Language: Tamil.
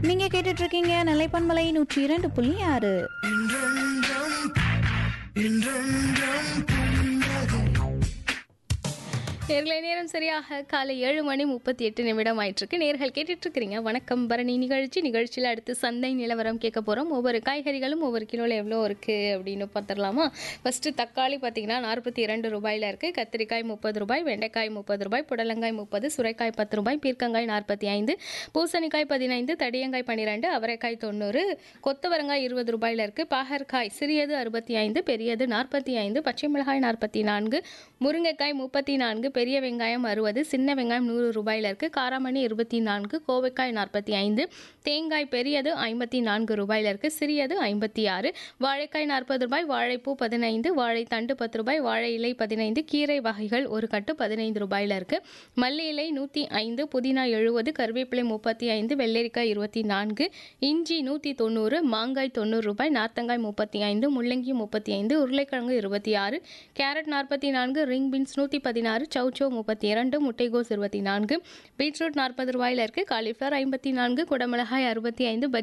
நீங்க கேட்டுட்டு இருக்கீங்க நிலைப்பன்மலை நூற்றி இரண்டு புள்ளி ஆறு நேர்களை நேரம் சரியாக காலை ஏழு மணி முப்பத்தி எட்டு நிமிடம் ஆயிட்டிருக்கு நேர்கள் கேட்டுட்டு இருக்கிறீங்க வணக்கம் பரணி நிகழ்ச்சி நிகழ்ச்சியில் அடுத்து சந்தை நிலவரம் கேட்க போகிறோம் ஒவ்வொரு காய்கறிகளும் ஒவ்வொரு கிலோவில் எவ்வளோ இருக்குது அப்படின்னு பார்த்துடலாமா ஃபஸ்ட்டு தக்காளி பார்த்தீங்கன்னா நாற்பத்தி இரண்டு ரூபாயில் இருக்குது கத்திரிக்காய் முப்பது ரூபாய் வெண்டைக்காய் முப்பது ரூபாய் புடலங்காய் முப்பது சுரைக்காய் பத்து ரூபாய் பீர்க்கங்காய் நாற்பத்தி ஐந்து பூசணிக்காய் பதினைந்து தடியங்காய் பன்னிரெண்டு அவரைக்காய் தொண்ணூறு கொத்தவரங்காய் இருபது ரூபாயில் இருக்குது பாகற்காய் சிறியது அறுபத்தி ஐந்து பெரியது நாற்பத்தி ஐந்து பச்சை மிளகாய் நாற்பத்தி நான்கு முருங்கைக்காய் முப்பத்தி நான்கு பெரிய வெங்காயம் அறுபது சின்ன வெங்காயம் நூறு ரூபாயில் இருக்குது காராமணி இருபத்தி நான்கு கோவைக்காய் நாற்பத்தி ஐந்து தேங்காய் பெரியது ஐம்பத்தி நான்கு ரூபாயில் இருக்குது சிறியது ஐம்பத்தி ஆறு வாழைக்காய் நாற்பது ரூபாய் வாழைப்பூ பதினைந்து வாழைத்தண்டு பத்து ரூபாய் வாழை இலை பதினைந்து கீரை வகைகள் ஒரு கட்டு பதினைந்து ரூபாயில் இருக்குது மல்லி இலை நூற்றி ஐந்து புதினா எழுபது கருவேப்பிலை முப்பத்தி ஐந்து வெள்ளரிக்காய் இருபத்தி நான்கு இஞ்சி நூற்றி தொண்ணூறு மாங்காய் தொண்ணூறு ரூபாய் நார்த்தங்காய் முப்பத்தி ஐந்து முள்ளங்கி முப்பத்தி ஐந்து உருளைக்கிழங்கு இருபத்தி ஆறு கேரட் நாற்பத்தி நான்கு ரிங் பீன்ஸ் நூற்றி பதினாறு சௌச்சோ முப்பத்தி இரண்டு முட்டைகோஸ் இருபத்தி நான்கு பீட்ரூட் நாற்பது ரூபாயில் இருக்குது காலிஃப்ளவர் ஐம்பத்தி நான்கு குடமிளகாய் அறுபத்தி ஐந்து